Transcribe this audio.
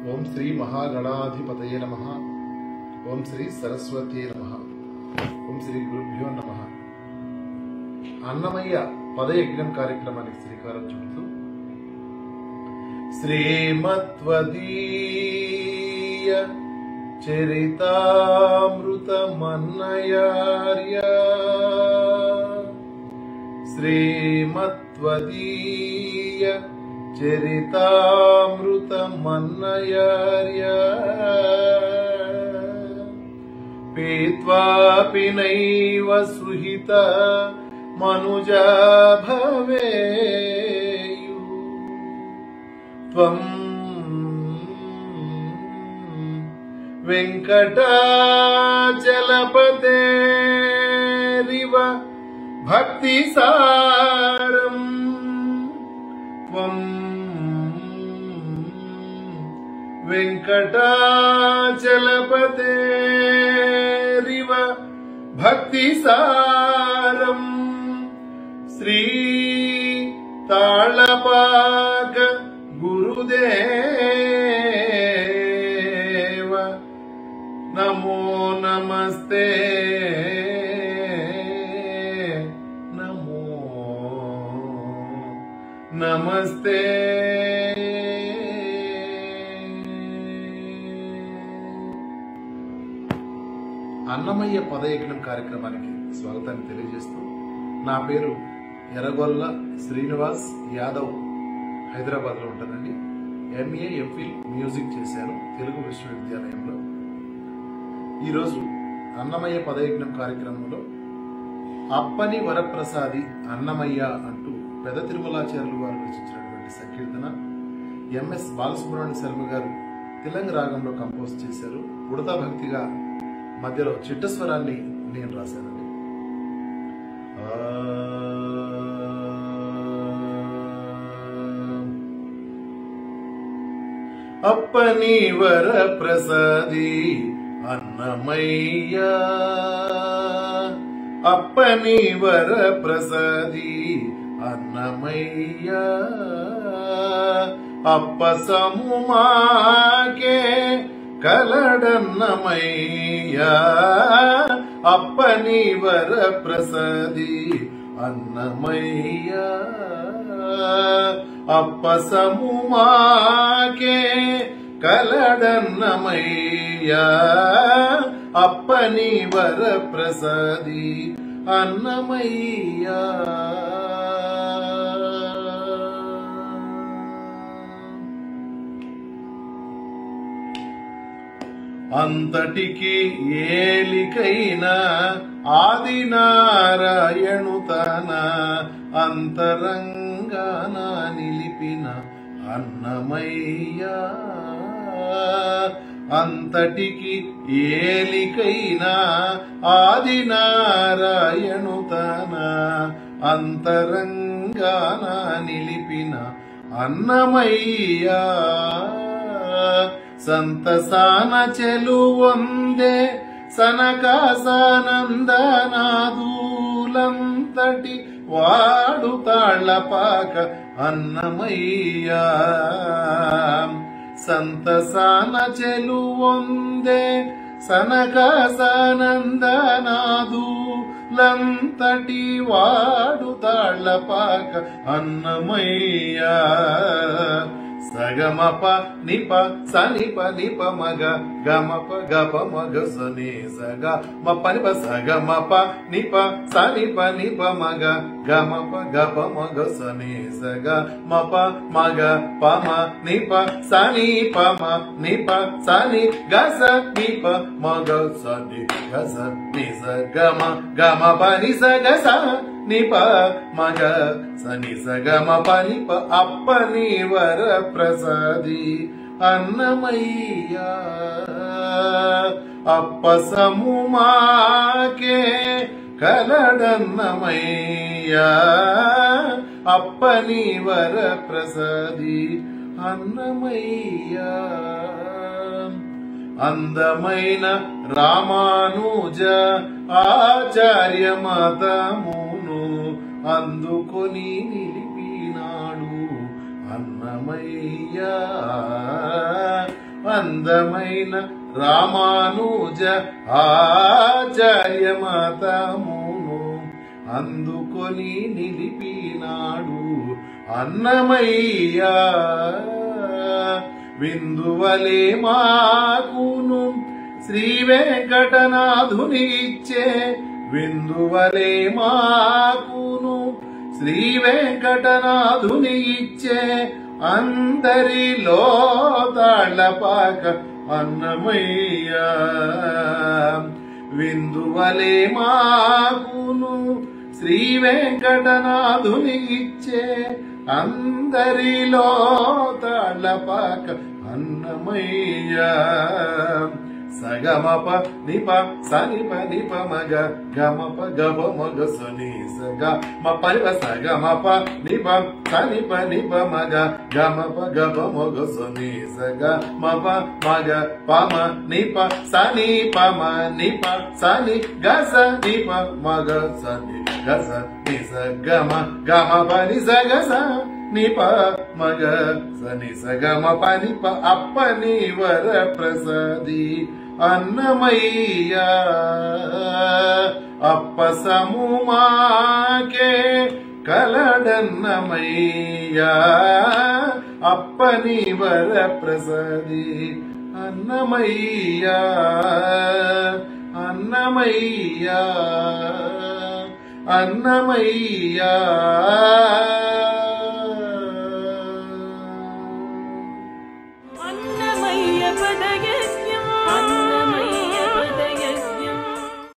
ఓం శ్రీ మహాగణాధిపతయే నమ ఓం శ్రీ సరస్వతి నమ ఓం శ్రీ గురుభ్యో నమ అన్నమయ్య పదయజ్ఞం కార్యక్రమానికి శ్రీకారం చుడుతూ శ్రీమత్వదీయ చరితామృతమన్నయార్య శ్రీమత్వదీయ చరితామృతమన్నయార్య పీత్వాపి నైవ సుహిత మనుజా భవేయు త్వం వెంకటాచలపతేరివ భక్తి సారం త్వం వెంకటాచలపతేరివ భక్తి సారం శ్రీ తాళపాక గురుదేవ నమో నమస్తే నమో నమస్తే అన్నమయ్య పదయజ్ఞం కార్యక్రమానికి స్వాగతాన్ని తెలియజేస్తూ నా పేరు ఎర్రగొల్ల శ్రీనివాస్ యాదవ్ హైదరాబాద్లో ఉంటానండి ఎంఏ ఎంఫిల్ మ్యూజిక్ చేశాను తెలుగు విశ్వవిద్యాలయంలో ఈరోజు అన్నమయ్య పదయజ్ఞం కార్యక్రమంలో అప్పని వరప్రసాది అన్నమయ్య అంటూ పెద తిరుమలాచార్యులు వారు రచించినటువంటి సంకీర్తన ఎంఎస్ బాలసుబ్రహ్మణ్య శర్మ గారు తిలంగ రాగంలో కంపోజ్ చేశారు ఉడతా భక్తిగా మధ్యలో చిట్టస్వరాన్ని నేను రాశానండి అప్పని వర ప్రసాది అన్నమయ్య అప్పని వర ప్రసాది అన్నమయ్య అప్ప సముమాకే కలడన్నమయ్య అప్పని వర ప్రసాది అన్నమయ్య అప్ప సముమాకే కలడన్నమయ్య అప్పని వర ప్రసాది అన్నమయ్య అంతటికి ఏలికైన ఆది నారాయణు తన అంతరంగాన నిలిపిన అన్నమయ్య అంతటికి ఏలికైన ఆది నారాయణు తన అంతరంగాన నిలిపిన అన్నమయ్యా సంతసాన చెలువొందే సనకాసానందనాదూలంతటి వాడు తాళ్లపాక అన్నమయ్యా సంతసాన చెలువొందే సనకాసానందనాదు లంతటి వాడు తాళ్లపాక అన్నమయ్యా సగమప నిప సనిప నిప మగ గమప గప మగ సని సగ మప నిప సగమప నిప సనిప నిప మగ గమప గప మగ సని సగ మప మగ పమ నిప సని పమ నిప సని గస నిప మగ సని గస ని సగమ గమ పని సగస నిప మగ సని సగమ పనిప అప్పని వర ప్రసాది అన్నమయ్య అప్ప సముమాకే కలడన్నమయ్య అప్పని వర ప్రసాది అన్నమయ్య అందమైన రామానుజ ఆచార్య మతమును అందుకొని నిలిపినాడు అన్నమయ్య అందమైన రామానుజ ఆచార్యమతమును అందుకొని నిలిపినాడు అన్నమయ్యా విందువలే మాకును శ్రీ వెంకటనాథుని ఇచ్చే విందువలే మాకును శ్రీ వెంకటనాథుని ఇచ్చే అందరిలో తాళ్ళపాక అన్నమయ్యా విందువలే మాకును శ్రీ వెంకటనాథుని ఇచ్చే అందరిలో తాళ్ళపాక అన్నమయ్యా సగమప నిప సనిప నిప మగ గమప గప మగ సని సగ మ పరిప సగమప నిప సనిప నిప మగ గమప గప మగ సని సగ మప మగ పమ నిప సని పమ నిప సని గస నిప మగ సని గస ని సగమ గమ పని సగస నిప మగ సని సగమ పని ప అప్పని వర ప్రసాది అన్నమయ్యా అప్ప సముమాకే కలడన్నమయ్యా అప్పని వర ప్రసాది అన్నమయ్యా అన్నమయ్యా అన్నమయ్యా